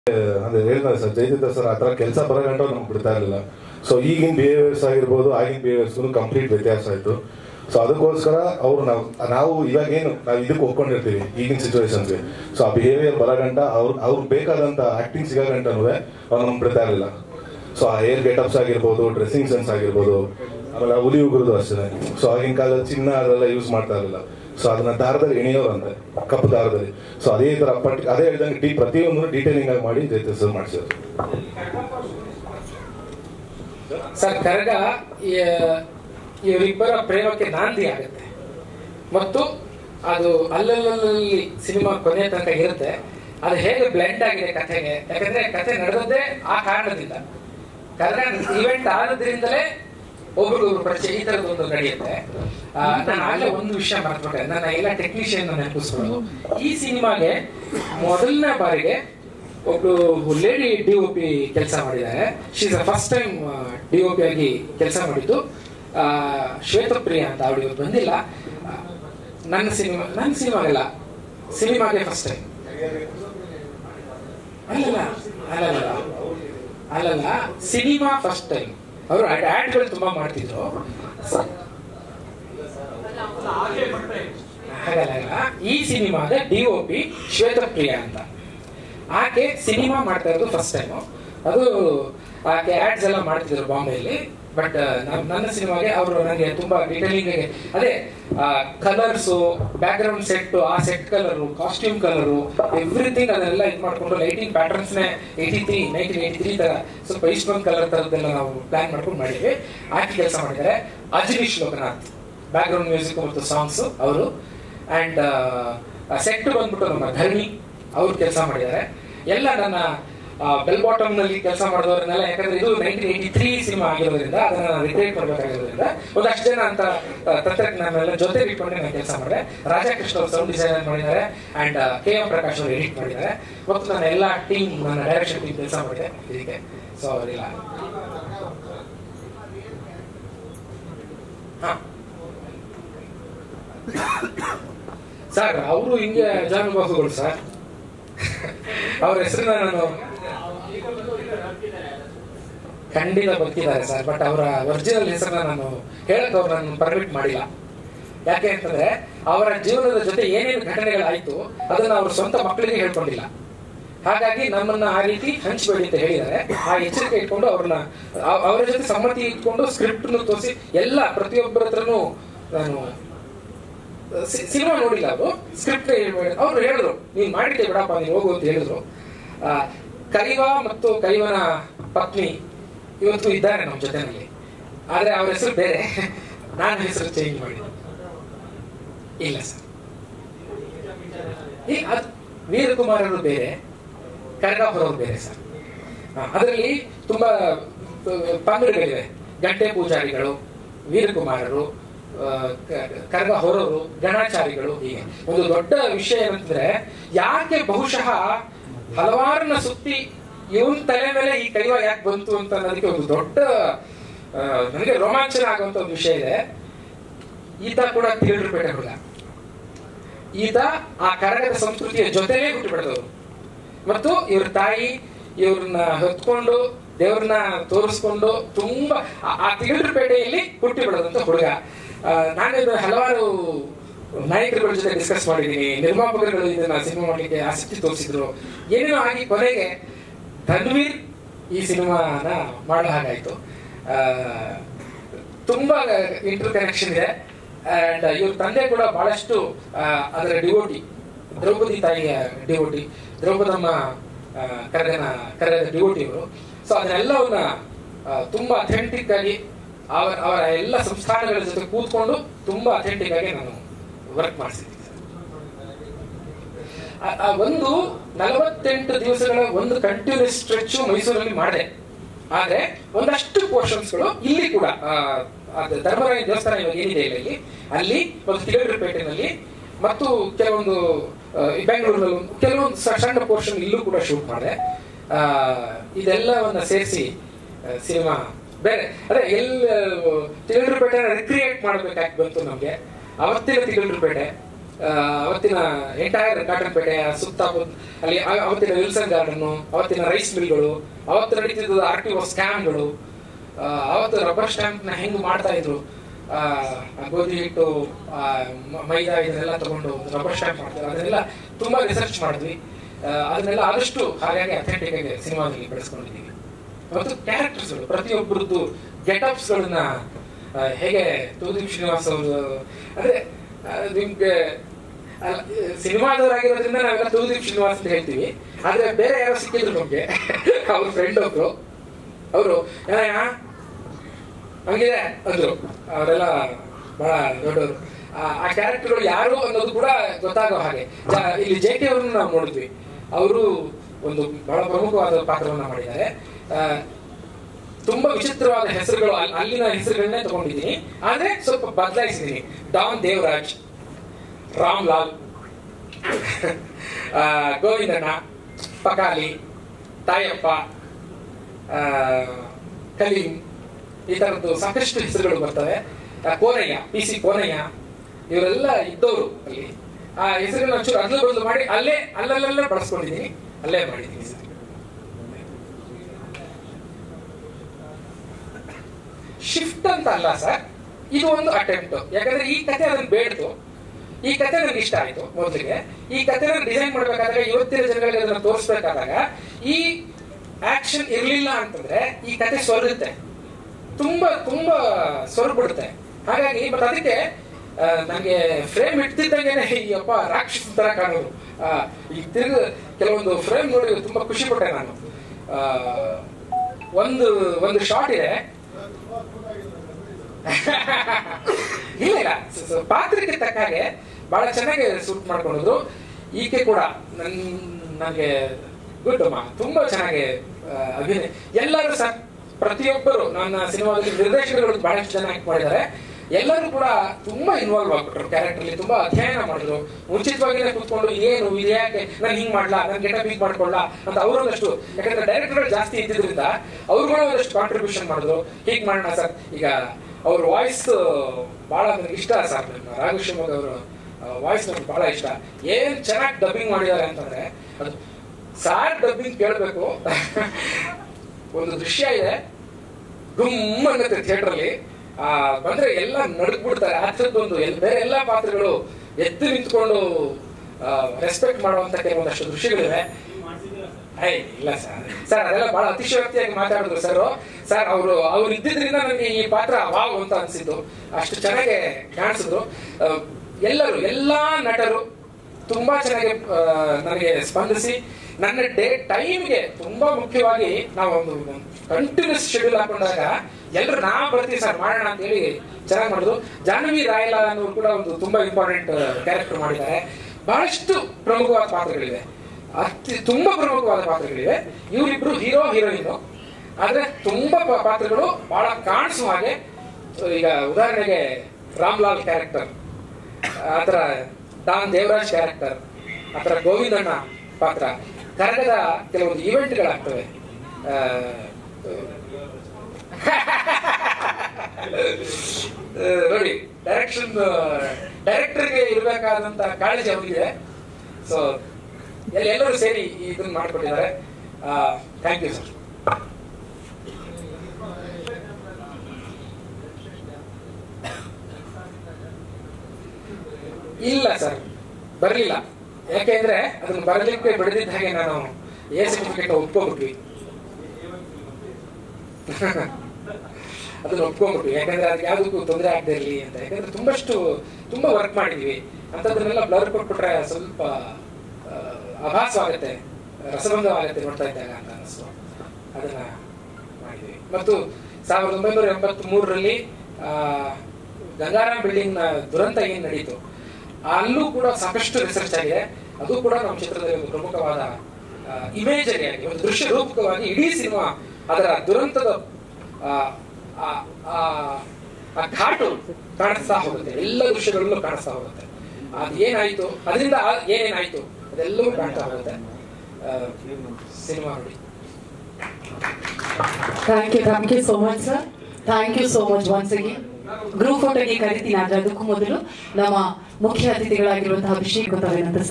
ಅದೇ ಹೇಳಿದ sir ಜಯಚಿತ್ರ sir ಆ ಥರ ಕೆಲಸ ಬರೋ ಗಂಟ ನಮ್ಗೆ ಬಿಡ್ತಾ ಇರಲಿಲ್ಲ ಸೊ ಈಗಿನ ಬಿಹೇವಿಯರ್ಸ್ ಆಗಿರ್ಬೋದು ಆಗಿನ ಬಿಹೇವಿಯರ್ಸ್ಗೂ ಕಂಪ್ಲೀಟ್ ವ್ಯತ್ಯಾಸ ಆಯಿತು ಸೊ ಅದಕ್ಕೋಸ್ಕರ ಅವರು ನಾವು ನಾವು ಇವಾಗೇನು ನಾವು ಇದಕ್ಕೆ ಒಪ್ಕೊಂಡಿರ್ತೀವಿ ಈಗಿನ ಸಿಚುವೇಶನ್ಸ್ಗೆ ಸೊ ಆ ಬಿಹೇವಿಯರ್ ಬರೋ ಗಂಟ ಅವ್ರು ಅವ್ರಿಗೆ ಬೇಕಾದಂಥ ಆ್ಯಕ್ಟಿಂಗ್ ಸಿಗೋ ಗಂಟನೂ ಅವ್ರು ನಮ್ಗೆ ಬಿಡ್ತಾ ಇರಲಿಲ್ಲ ಸೊ ಆ ಹೇರ್ ಗೆಟಪ್ಸ್ ಆಗಿರ್ಬೋದು ಡ್ರೆಸ್ಸಿಂಗ್ ಸೆನ್ಸ್ ಆಗಿರ್ಬೋದು ಆಮೇಲೆ ಆ ಹುಲಿ ಉಗುರದು ಅಷ್ಟೇ ಸೊ ಆಗಿನ ಕಾಲದಲ್ಲಿ ಚಿನ್ನ ಅದೆಲ್ಲ ಯೂಸ್ ಮಾಡ್ತಾ ಇರಲಿಲ್ಲ ಸೊ ಅದನ್ನ ದಾರದಲ್ಲಿ ಎಣಿಯೋರಂತೆ ಕಪ್ಪು ದಾರದಲ್ಲಿ ಸೊ ಅದೇ ತರ ಪಟ್ ಅದೇ ಹೇಳ್ದಂಗೆ ಡಿ ಪ್ರತಿಯೊಂದು ಡೀಟೇಲಿಂಗ್ ಆಗಿ ಮಾಡಿ ಜೊತೆ ಸರ್ ಮಾಡಿಸಿದ್ರು ಸರ್ ಕರಗ ಈ- ಇವರಿಬ್ಬರ ಪ್ರೇಮಕ್ಕೆ ನಾಂದಿ ಆಗುತ್ತೆ ಮತ್ತು ಅದು ಅಲ್ಲಲ್ಲಿ ಸಿನಿಮಾ ಕೊನೆ ತನಕ ಇರುತ್ತೆ ಅದು ಹೇಗೆ ಬ್ಲೆಂಡ್ ಆಗಿದೆ ಕಥೆಗೆ ಯಾಕಂದ್ರೆ ಕಥೆ ನಡೆದದ್ದೇ ಆ ಕಾರಣದಿಂದ ಕರಗ ಇವೆಂಟ್ ಆದ್ರಿಂದಲೇ ಒಬ್ರಿಗೊಬ್ರು ಪರಿಚಯ ಈ ತರದ್ದು ಒಂದು ನಡೆಯುತ್ತೆ ಆ, ನಾನು ಆಗಲೇ ಒಂದು ವಿಷಯ ಮರ್ತ್ಬಿಟ್ಟೆ ನನ್ನ ಎಲ್ಲ ಟೆಕ್ನಿಷಿಯನ್ ನೆನಪಿಸ್ಕೊಳ್ಳೋದು ಈ ಸಿನಿಮಾಗೆ ಮೊದಲನೇ ಬಾರಿಗೆ ಒಬ್ಳು ಲೇಡಿ ಡಿ ಒ ಪಿ ಕೆಲಸ ಮಾಡಿದ್ದಾರೆ she's first time D O P ಆಗಿ ಕೆಲಸ ಮಾಡಿದ್ದು ಆ, ಶ್ವೇತಪ್ರಿಯ ಅಂತ ಅವಳು ಇವತ್ತು ಬಂದಿಲ್ಲ ಆ, ನನ್ನ ಸಿನಿಮಾ ನನ್ನ ಸಿನಿಮಾಗೆಲ್ಲ ಸಿನಿಮಾಗೆ ಫಸ್ಟ್ ಟೈಮ್ ಅಲ್ಲಲ್ಲ ಅಲ್ಲಲ್ಲ ಅಲ್ಲಲ್ಲ ಸಿನಿಮಾ ಫಸ್ಟ್ ಟೈಮ್ ಅವರು ಆಡ್ಗಳು ತುಂಬಾ ಮಾಡ್ತಿದ್ರು ಹಾಗಲ್ಲ ಅಲ್ಲ. ಈ ಸಿನಿಮಾದ ಡಿ ಒ ಪಿ ಶ್ವೇತಪ್ರಿಯ ಅಂತ ಆಕೆ ಸಿನಿಮಾ ಮಾಡ್ತಾ ಇರೋದು ಫಸ್ಟ್ ಟೈಮು ಅದು ಆಕೆ ಆಡ್ಸ್ ಎಲ್ಲ ಮಾಡ್ತಿದ್ರು ಬಾಂಬೆಯಲ್ಲಿ ಬಟ್ ನನ್ನ ಸಿನಿಮಾಗೆ ಅವರು ನನಗೆ ತುಂಬಾ ಡೀಟೇಲಿಂಗ್ ಅದೇ ಕಲರ್ಸು ಬ್ಯಾಕ್ ಗ್ರೌಂಡ್ ಸೆಟ್ ಆ set colour costume colour everything ಅದನ್ನೆಲ್ಲ ಇದು ಮಾಡ್ಕೊಂಡು ಲೈಟಿಂಗ್ ಪ್ಯಾಟರ್ನ್ಸ್ನೇ eighty three nineteen eighty three ತರ ಸ್ವಲ್ಪ ಈಸ್ಟರ್ನ್ ಕಲರ್ ತರದ್ದೆಲ್ಲ ನಾವು ಪ್ಲಾನ್ ಮಾಡ್ಕೊಂಡು ಮಾಡಿದ್ವಿ ಆಕೆ ಕೆಲಸ ಮಾಡಿದ್ದಾರೆ Ajaneesh Loknath background music ಮತ್ತು ಸಾಂಗ್ಸ್ ಅವರು ಅಂಡ್ ಸೆಟ್ ಬಂದ್ಬಿಟ್ಟು ನಮ್ಮ ಧರಣಿ ಅವ್ರು ಕೆಲಸ ಮಾಡಿದ್ದಾರೆ ಎಲ್ಲ ನನ್ನ ಬೆಲ್ ಬಾಟಮ್ ನಲ್ಲಿ ಕೆಲಸ ಮಾಡಿದವರನ್ನೆಲ್ಲ ಯಾಕಂದ್ರೆ ಇದು ನೈನ್ಟೀನ್ ಏಯ್ಟಿ ತ್ರೀ ಸಿನಿಮಾ ಆಗಿರೋದ್ರಿಂದ ಅದನ್ನ ನಾನು ರಿಕ್ರಿಯೇಟ್ ಮಾಡಬೇಕಾಗಿರೋದ್ರಿಂದ ಒಂದಷ್ಟು ಜನ ಅಂತ ಆ, ತಂತ್ರಜ್ಞಾನೆಲ್ಲ ಜೊತೆ ಇಟ್ಕೊಂಡೆ ನಾನು ಕೆಲಸ ಮಾಡಿದೆ ರಾಧಾಕೃಷ್ಣ ಅವರು ಸೌಂಡ್ ಡಿಸೈನರ್ ಮಾಡಿದ್ದಾರೆ ಅಂಡ್ ಕೆ ಎಂ ಪ್ರಕಾಶ್ ಅವರು ಎಡಿಟ್ ಮಾಡಿದ್ದಾರೆ ಮತ್ತು ನನ್ನ ಎಲ್ಲ ಟೀಮ್ ನನ್ನ ಡೈರೆಕ್ಷನ್ ಟೀಮ್ ಕೆಲಸ ಮಾಡಿದೆ ಇದಕ್ಕೆ ಸೊ ಅವರಿಲ್ಲ ಹಾ ಸರ್ ಅವರು ಹಿಂಗೆ ಅಜಾನುಬಾಹುಗಳು ಸರ್ ಅವ್ರ ಹೆಸರನ್ನ ನಾನು ಖಂಡಿತ ಬರ್ತಿದ್ದಾರೆ ಸರ್ ಬಟ್ ಅವರ ಒರಿಜಿನಲ್ ಹೆಸರನ್ನ ನಾನು ಹೇಳಕ್ ಅವ್ರು ನಾನು ಪರ್ಮಿಟ್ ಮಾಡಿಲ್ಲ ಯಾಕೆ ಅಂತಂದ್ರೆ ಅವರ ಜೀವನದ ಜೊತೆ ಏನೇನು ಘಟನೆಗಳಾಯ್ತು ಅದನ್ನ ಅವ್ರ ಸ್ವಂತ ಮಕ್ಕಳಿಗೆ ಹೇಳ್ಕೊಂಡಿಲ್ಲ ಹಾಗಾಗಿ ನಮ್ಮನ್ನ ಆ ರೀತಿ ಹಂಚಬೇಡಿ ಅಂತ ಹೇಳಿದ್ದಾರೆ ಆ ಎಚ್ಚರಿಕೆ ಇಟ್ಕೊಂಡು ಅವ್ರನ್ನ ಅವ್- ಅವರ ಜೊತೆ ಸಮ್ಮತಿ ಇಟ್ಕೊಂಡು ಸ್ಕ್ರಿಪ್ಟ್ ತೋರಿಸಿ ಎಲ್ಲ ಪ್ರತಿಯೊಬ್ಬರ ಹತ್ರನೂ ನಾನು ಸಿ- ಸಿನಿಮಾ ನೋಡಿಲ್ಲ ಅವರು ಸ್ಕ್ರಿಪ್ಟ್ ಅವ್ರು ಹೇಳಿದ್ರು ನೀನ್ ಮಾಡಿದ್ದೆ ಬಿಡಪ್ಪ ನೀನು ಹೋಗು ಅಂತ ಹೇಳಿದ್ರು ಆ, ಕೈವ ಮತ್ತು ಕೈವನ ಪತ್ನಿ ಇವತ್ತು ಇದ್ದಾರೆ ನಮ್ಮ ಜೊತೆನಲ್ಲಿ ಆದ್ರೆ ಅವ್ರ ಹೆಸರು ಬೇರೆ ನಾನು ಹೆಸರು ಚೇಂಜ್ ಮಾಡಿದೆ ಇಲ್ಲ ಸರ್ ಈ ಅದ್ ವೀರಕುಮಾರ್ ಅವರು ಬೇರೆ ಕರ್ಗಾಪುರ ಅವರು ಬೇರೆ ಸರ್ ಅದರಲ್ಲಿ ತುಂಬಾ ಆ, ಪಂಗಡಗಳಿವೆ ಗಂಟೆ ಪೂಜಾರಿಗಳು ವೀರಕುಮಾರರು ಆ, ಕ- ಕರ್ಗ ಹೊರರು ಗಣಾಚಾರಿಗಳು ಹೀಗೆ ಒಂದು ದೊಡ್ಡ ವಿಷಯ ಏನಂತಂದ್ರೆ ಯಾಕೆ ಬಹುಶಃ ಹಲವಾರನ್ನ ಸುತ್ತಿ ಇವನ್ ತಲೆ ಮೇಲೆ ಈ ಕೈವ ಯಾಕೆ ಬಂತು ಅಂತ ಅನ್ನೋದಕ್ಕೆ ಒಂದು ದೊಡ್ಡ ಆ, ನನಗೆ ರೋಮಾಂಚನ ಆಗುವಂತ ಒಂದು ವಿಷಯ ಇದೆ ಈತ ಕೂಡ ತಿರುಪೇಟೆ ಹುಡುಗ ಈತ ಆ ಕರಗದ ಸಂಸ್ಕೃತಿಯ ಜೊತೆಲೇ ಹುಟ್ಟು ಬೆಳೆದವರು ಮತ್ತು ಇವ್ರ ತಾಯಿ ಇವ್ರನ್ನ ಹೊತ್ಕೊಂಡು ದೇವ್ರನ್ನ ತೋರಿಸ್ಕೊಂಡು ತುಂಬಾ ಆ- ಆ ತಿರುಪೇಟೆಯಲ್ಲಿ ಹುಟ್ಟಿ ಬೆಳೆದಂತ ಹುಡುಗ ಆ, ನಾನು ಇದು ಹಲವಾರು ನಾಯಕರುಗಳ ಜೊತೆ ಡಿಸ್ಕಸ್ ಮಾಡಿದ್ದೀನಿ ನಿರ್ಮಾಪಕರುಗಳು ಇದನ್ನ ಸಿನಿಮಾ ಮಾಡಲಿಕ್ಕೆ ಆಸಕ್ತಿ ತೋರಿಸಿದ್ರು ಏನೇನೋ ಆಗಿ ಕೊನೆಗೆ ತನ್ವೀರ್ ಈ ಸಿನಿಮಾನ ಮಾಡೋ ಹಾಗಾಯ್ತು ಆ, ತುಂಬಾ ಇಂಟರ್ ಕನೆಕ್ಷನ್ ಇದೆ ಅಂಡ್ ಇವ್ರ ತಂದೆ ಕೂಡ ಬಹಳಷ್ಟು ಆ, ಅದರ ಡಿವೋಟಿ ದ್ರೌಪದಿ ತಾಯಿಯ ಡಿವೋಟಿ ದ್ರೌಪದಮ್ಮ ಆ, ಕರಗನ ಕರಗದ ಡಿವೋಟಿ ಇವರು ಸೊ ಅದನ್ನೆಲ್ಲವನ್ನ ಆ, ತುಂಬಾ ಅಥೆಂಟಿಕ್ ಆಗಿ ಅವರ ಅವರ ಎಲ್ಲ ಸಂಸ್ಥಾನಗಳ ಜೊತೆ ಕೂತ್ಕೊಂಡು ತುಂಬಾ ಅಥೆಂಟಿಕ್ ಆಗಿ ನಾನು ವರ್ಕ್ ಮಾಡಿಸಿದ್ದೀನಿ ಆ- ಆ ಒಂದು ನಲವತ್ತೆಂಟು ದಿವಸಗಳ ಒಂದು ಕಂಟಿನ್ಯೂಸ್ ಸ್ಟ್ರೆಚ್ ಮೈಸೂರಲ್ಲಿ ಮಾಡಿದೆ ಆದ್ರೆ ಒಂದಷ್ಟು ಪೋರ್ಷನ್ಸ್ಗಳು ಇಲ್ಲಿ ಕೂಡ ಆ, ಅದು ಧರ್ಮರಾಯ ದೇವಸ್ಥಾನ ಇವಾಗ ಏನಿದೆ ಇಲ್ಲ ಇಲ್ಲಿ ಅಲ್ಲಿ ಒಂದು ತಿರುಪೇಟೆನಲ್ಲಿ ಮತ್ತು ಕೆಲವೊಂದು ಆ, ಈ ಬೆಂಗಳೂರಿನಲ್ಲಿ ಒಂದು- ಕೆಲವೊಂದು ಸ- ಸಣ್ಣ ಪೋರ್ಷನ್ ಇಲ್ಲೂ ಕೂಡ ಶೂಟ್ ಮಾಡಿದೆ ಆ, ಇದೆಲ್ಲವನ್ನ ಸೇರಿಸಿ ಸಿನಿಮಾ ಬೇರೆ ಅದೇ ಎಲ್ಲ ತಿರುಪೇಟೆ ರಿಕ್ರಿಯೇಟ್ ಮಾಡ್ಬೇಕಾಗಿ ಬಂತು ನಮ್ಗೆ ಅವತ್ತಿನ ತಿರುಪೇಟೆ ಆ, ಅವತ್ತಿನ ಎಂಟೈರ್ ಕಾಟನ್ಪೇಟೆಯ ಸುತ್ತ ಅಲ್ಲಿ ಆ- ಅವತ್ತಿನ ವಿಲ್ಸನ್ ಗಾರ್ಡನ್ ಅವತ್ತಿನ ರೈಸ್ ಮಿಲ್ಗಳು ಅವತ್ತು ನಡೀತಿದ್ದ ಆರ್ ಟಿ ಒ ಸ್ಕ್ಯಾಮ್ಗಳು ಅವತ್ತು ರಬ್ಬರ್ ಸ್ಟ್ಯಾಂಪ್ ನ ಹೆಂಗ್ ಮಾಡ್ತಾ ಇದ್ರು ಆ, ಆ ಗೋಧಿ ಹಿಟ್ಟು ಆ, ಮ- ಮೈದಾ ಇದನ್ನೆಲ್ಲ ತಗೊಂಡು ರಬ್ಬರ್ ಸ್ಟ್ಯಾಂಪ್ ಮಾಡ್ತಾರೆ ಅದನ್ನೆಲ್ಲ ತುಂಬಾ ರಿಸರ್ಚ್ ಮಾಡಿದ್ವಿ ಆ, ಅದನ್ನೆಲ್ಲ ಆದಷ್ಟು ಹಾಗಾಗಿ ಅಥೆಂಟಿಕ್ ಆಗಿ ಸಿನಿಮಾದಲ್ಲಿ ಬೆಳೆಸ್ಕೊಂಡಿದ್ದೀವಿ ಮತ್ತು ಕ್ಯಾರೆಕ್ಟರ್ಸ್ಗಳು ಪ್ರತಿಯೊಬ್ಬರದ್ದು ಗೆಟಪ್ಸ್ಗಳನ್ನ ಹೇಗೆ ತೂದೀಪ್ ಶ್ರೀನಿವಾಸ್ ಅವರು ಅಂದ್ರೆ ಆ, ನಿಮ್ಗೆ ಅಲ್ಲ, ಸಿನಿಮಾದವರಾಗಿರೋದ್ರಿಂದ ನಾವೆಲ್ಲ ತೂದೀಪ್ ಶ್ರೀನಿವಾಸ್ ಅಂತ ಹೇಳ್ತೀವಿ ಆದ್ರೆ ಬೇರೆ ಯಾರೋ ಸಿಕ್ಕಿದ್ರು ನಮ್ಗೆ ಅವ್ರ ಫ್ರೆಂಡ್ ಒಬ್ರು ಅವರು ಏನಯ್ಯ ಹಂಗಿದೆ ಅಂದ್ರು ಅವರೆಲ್ಲ ಬಹಳ ದೊಡ್ಡವರು ಆ- ಆ ಕ್ಯಾರೆಕ್ಟರ್ಗಳು ಯಾರು ಅನ್ನೋದು ಕೂಡ ಗೊತ್ತಾಗೋ ಹಾಗೆ ಜ- ಇಲ್ಲಿ ಜೆ ಕೆ ಅವ್ರನ್ನ ನಾವು ನೋಡಿದ್ವಿ ಅವರು ಒಂದು ಬಹಳ ಪ್ರಮುಖವಾದ ಪಾತ್ರವನ್ನ ಮಾಡಿದ್ದಾರೆ ಆ, ತುಂಬಾ ವಿಚಿತ್ರವಾದ ಹೆಸರುಗಳು ಅಲ್- ಅಲ್ಲಿನ ಹೆಸರುಗಳನ್ನೇ ತಗೊಂಡಿದ್ದೀನಿ ಆದ್ರೆ ಸ್ವಲ್ಪ ಬದಲಾಯಿಸಿದ್ದೀನಿ ಡಾನ್ ದೇವರಾಜ್ ರಾಮ್ ಲಾಲ್ ಆ, ಗೋವಿಂದಣ್ಣ ಪಕಾಲಿ ತಾಯಪ್ಪ ಆ, ಕಲೀಂ ಈ ತರದ್ದು ಸಾಕಷ್ಟು ಹೆಸರುಗಳು ಬರ್ತವೆ ಆ, ಕೋನಯ್ಯ ಪಿ ಸಿ ಕೋನಯ್ಯ ಇವರೆಲ್ಲ ಇದ್ದವರು ಅಲ್ಲಿ ಆ ಹೆಸರುಗಳನ್ನ ಒಂಚೂರು ಅದಲು ಬದಲು ಮಾಡಿ ಅಲ್ಲೇ ಅಲ್ಲಲ್ಲೇ ಬಳಸ್ಕೊಂಡಿದ್ದೀನಿ ಅಲ್ಲೇ ಮಾಡಿದ್ದೀನಿ ಸರ್ ಶಿಫ್ಟ್ ಅಂತ ಅಲ್ಲ ಸರ್ ಇದು ಒಂದು ಅಟೆಂಪ್ಟ್ ಯಾಕಂದ್ರೆ ಈ ಕತೆ ಅದನ್ನ ಬೇಡ್ತು ಈ ಕತೆ ನನಗೆ ಇಷ್ಟ ಆಯ್ತು ಮೊದಲಿಗೆ ಈ ಕತೆನ ಡಿಸೈನ್ ಮಾಡ್ಬೇಕಾದ್ರೆ ಇವತ್ತಿನ ಜನಗಳಿಗೆ ಅದನ್ನ ತೋರಿಸ್ಬೇಕಾದಾಗ ಈ ಆಕ್ಷನ್ ಇರ್ಲಿಲ್ಲ ಅಂತಂದ್ರೆ ಈ ಕತೆ ಸೊರಗುತ್ತೆ ತುಂಬಾ ತುಂಬಾ ಸೊರಬಿಡುತ್ತೆ ಹಾಗಾಗಿ ಮತ್ತೆ ಅದಕ್ಕೆ ಆ, ನನಗೆ ಫ್ರೇಮ್ ಇಡ್ತಿದ್ದಂಗೆನೆ ಈ ಅಪ್ಪ ರಾಕ್ಷಸ ತರ ಕಾಣೋದು ಆ, ಈ ತಿರುಗ ಕೆಲವೊಂದು ಫ್ರೇಮ್ ನೋಡಿ ತುಂಬಾ ಖುಷಿ ಪಟ್ಟೆ ನಾನು ಆ, ಒಂದು ಒಂದು ಶಾಟ್ ಇದೆ ಇಲ್ಲ ಇಲ್ಲ ಸ- ಸ- ಪಾತ್ರಕ್ಕೆ ತಕ್ಕ ಹಾಗೆ ಬಹಳ ಚೆನ್ನಾಗಿ ಸೂಟ್ ಮಾಡ್ಕೊಂಡಿದ್ರು ಈಕೆ ಕೂಡ ನನ್ ನನಗೆ ಗುಡ್ ಅಮ್ಮ ತುಂಬಾ ಚೆನ್ನಾಗಿ ಆ, ಅಭಿನಯ ಎಲ್ಲರೂ ಸಹ ಪ್ರತಿಯೊಬ್ಬರು ನನ್ನ ಸಿನಿಮಾದಲ್ಲಿ ನಿರ್ದೇಶಕರುಗಳು ಬಹಳಷ್ಟು ಜನ ಆಕ್ಟ್ ಮಾಡಿದ್ದಾರೆ ಎಲ್ಲರೂ ಕೂಡ ತುಂಬಾ ಇನ್ವಾಲ್ವ್ ಆಗ್ಬಿಟ್ರು ಕ್ಯಾರೆಕ್ಟರ್ ಅಲ್ಲಿ ತುಂಬಾ ಅಧ್ಯಯನ ಮಾಡಿದ್ರು ಮುಂಚಿತವಾಗಿನೇ ಕೂತ್ಕೊಂಡು ಏನು ಇದು ಯಾಕೆ ನಾನು ಹಿಂಗ್ ಮಾಡ್ಲಾ ನಾನು ಗೆಟಪ್ ಹಿಂಗ್ ಮಾಡ್ಕೊಳ್ಳಾ ಅಂತ ಅವರು ಒಂದಷ್ಟು ಯಾಕಂದ್ರೆ ಡೈರೆಕ್ಟರ್ ಜಾಸ್ತಿ ಇದ್ದಿದ್ರಿಂದ ಅವ್ರುಗಳು ಒಂದಷ್ಟು ಕಾಂಟ್ರಿಬ್ಯೂಷನ್ ಮಾಡಿದ್ರು ಹೀಗ್ ಮಾಡೋಣ ಸರ್ ಈಗ ಅವ್ರ ವಾಯ್ಸ್ ಬಹಳ ನನಗೆ ಇಷ್ಟ ಸರ್ ನಮ್ಮ ರಾಘು ಶಿವಮೊಗ್ಗ ಅವರು ವಾಯ್ಸ್ ನನಗೆ ಬಹಳ ಇಷ್ಟ ಏನ್ ಚೆನ್ನಾಗಿ ಡಬ್ಬಿಂಗ್ ಮಾಡಿದ್ದಾರೆ ಅಂತಂದ್ರೆ ಅದು ಸಾರ್ ಡಬ್ಬಿಂಗ್ ಕೇಳಬೇಕು ಒಂದು ದೃಶ್ಯ ಇದೆ ಗುಮ್ ಅನ್ನತ್ತೆ ಥಿಯೇಟರ್ ಅಲ್ಲಿ ಆ ಬಂದ್ರೆ ಎಲ್ಲ ನಡುಗ್ಬಿಡ್ತಾರೆ ಆ ಥರದ್ದೊಂದು ಎಲ್ ಬೇರೆ ಎಲ್ಲಾ ಪಾತ್ರಗಳು ಎದ್ದು ನಿಂತ್ಕೊಂಡು ರೆಸ್ಪೆಕ್ಟ್ ಮಾಡುವಂತ ಕೆಲವೊಂದಷ್ಟು ದೃಶ್ಯಗಳಿವೆ ಐ ಇಲ್ಲ ಸರ್ ಸರ್ ಅದೆಲ್ಲ ಬಹಳ ಅತಿಶಯೋಕ್ತಿಯಾಗಿ ಮಾತಾಡಿದ್ರು ಸರ್ ಸರ್ ಅವರು ಅವ್ರು ಇದ್ದಿದ್ರಿಂದ ನನಗೆ ಈ ಪಾತ್ರ ವಾವ್ ಅಂತ ಅನ್ಸಿದ್ದು ಅಷ್ಟು ಚೆನ್ನಾಗಿ ಕಾಣಿಸಿದ್ರು ಆ, ಎಲ್ಲರೂ ಎಲ್ಲಾ ನಟರು ತುಂಬಾ ಚೆನ್ನಾಗಿ ಆ, ನನಗೆ ಸ್ಪಂದಿಸಿ ನನ್ನ ಡೇ ಟೈಮ್ಗೆ ತುಂಬಾ ಮುಖ್ಯವಾಗಿ ನಾವು ಒಂದು ಕಂಟಿನ್ಯೂಸ್ ಶೆಡ್ಯೂಲ್ ಹಾಕೊಂಡಾಗ ಎಲ್ಲರೂ ನಾ ಬರ್ತೀವಿ ಸರ್ ಮಾಡೋಣ ಅಂತ ಹೇಳಿ ಚೆನ್ನಾಗಿ ಮಾಡಿದ್ರು ಜಾಹ್ನವಿ ರಾಯಲ ಅನ್ನೋರು ಕೂಡ ಒಂದು ತುಂಬಾ ಇಂಪಾರ್ಟೆಂಟ್ ಕ್ಯಾರೆಕ್ಟರ್ ಮಾಡಿದ್ದಾರೆ ಬಹಳಷ್ಟು ಪ್ರಮುಖವಾದ ಪಾತ್ರಗಳಿವೆ ಅತಿ ತುಂಬಾ ಪ್ರಮುಖವಾದ ಪಾತ್ರಗಳಿವೆ ಇವರಿಬ್ರು ಹೀರೋ ಹೀರೋಯಿನ್ ಆದ್ರೆ ತುಂಬಾ ಪಾ- ಪಾತ್ರಗಳು ಬಹಳ ಕಾಣಿಸುವ ಹಾಗೆ ಈಗ ಉದಾಹರಣೆಗೆ ರಾಮ್ಲಾಲ್ ಕ್ಯಾರೆಕ್ಟರ್ ಆತರ ಡಾನ್ ದೇವರಾಜ್ ಕ್ಯಾರೆಕ್ಟರ್ ಆತರ ಗೋವಿಂದಣ್ಣ ಪಾತ್ರ ಕನ್ನಡದ ಕೆಲವೊಂದು ಇವೆಂಟ್ಗಳಾಗ್ತವೆ ಆ, ಆ, ನೋಡಿ ಡೈರೆಕ್ಷನ್ ಡೈರೆಕ್ಟರ್ಗೆ ಇರಬೇಕಾದಂತ ಕಾಳಜಿ ಅವರಿಗೆ ಸೊ ಎಲ್ಲ ಎಲ್ಲರೂ ಸೇರಿ ಇದನ್ನ ಮಾಡ್ಕೊಟ್ಟಿದ್ದಾರೆ ಥ್ಯಾಂಕ್ ಯು ಸರ್ ಇಲ್ಲ ಸರ್ ಬರಲಿಲ್ಲ ಯಾಕೆಂದ್ರೆ ಅದನ್ನ ಬರಲಿಕ್ಕೆ ಬಿಡದಿದ್ದ ಹಾಗೆ ನಾನು ಎ ಸರ್ಟಿಫಿಕೇಟ್ ಒಪ್ಕೊಂಡ್ಬಿಟ್ವಿ ಅದನ್ನ ಒಪ್ಕೊಂಡ್ಬಿಟ್ವಿ ಯಾಕಂದ್ರೆ ಅದಕ್ಕೆ ಯಾವ್ದಕ್ಕೂ ತೊಂದರೆ ಆಗದೆ ಇರಲಿ ಅಂತ ಯಾಕಂದ್ರೆ ತುಂಬಷ್ಟು ತುಂಬಾ ವರ್ಕ್ ಮಾಡಿದೀವಿ ಅಂತದನ್ನೆಲ್ಲ ಬ್ಲರ್ ಕೊಟ್ಬಿಟ್ರೆ ಸ್ವಲ್ಪ ಆ, ಆಭಾಸವಾಗುತ್ತೆ ರಸಭಂಗವಾಗುತ್ತೆ ನೋಡ್ತಾ ಇದ್ದಾಗ ಅಂತ ಅನಿಸ್ತು ಅದನ್ನ ಮಾಡಿದ್ವಿ ಮತ್ತು ಸಾವಿರದ ಒಂಬೈನೂರ ಎಂಬತ್ತ್ ಮೂರರಲ್ಲಿ ಗಂಗಾರಾಮ್ ಬಿಲ್ಡಿಂಗ್ ನ ದುರಂತ ಏನ್ ನಡೀತು ಅಲ್ಲೂ ಕೂಡ ಸಾಕಷ್ಟು ರಿಸರ್ಚ್ ಆಗಿದೆ ಅದು ಕೂಡ ನಮ್ಮ ಚಿತ್ರದಲ್ಲಿ ಒಂದು ಪ್ರಮುಖವಾದ ಇಮೇಜರಿ ಆಗಿ ಒಂದು ದೃಶ್ಯ ರೂಪಕವಾಗಿ ಇಡೀ ಸಿನಿಮಾ ಅದರ ದುರಂತದ ಆ, ಆ, ಆ, ಆ ಘಾಟು ಕಾಣಿಸ್ತಾ ಹೋಗುತ್ತೆ ಎಲ್ಲ ದೃಶ್ಯಗಳಲ್ಲೂ ಕಾಣಿಸ್ತಾ ಹೋಗುತ್ತೆ ಅದು ಏನಾಯ್ತು ಅದರಿಂದ ಆ- ಏನೇನಾಯ್ತು ಅದೆಲ್ಲವೂ ಕಾಣ್ತಾ ಹೋಗುತ್ತೆ ಆ, ಸಿನಿಮಾ ನೋಡಿ Thank you, thank you so much, sir. Thank you so much once again. Group ಫೋಟೋಗೆ ಕರಿತೀನಿ ಆದ್ರೆ ಅದಕ್ಕೂ ಮೊದಲು ನಮ್ಮ ಮುಖ್ಯ ಅತಿಥಿಗಳಾಗಿರುವಂತಹ ಅಭಿಷೇಕ್ ಗೊತ್ತಾವೇನಂತ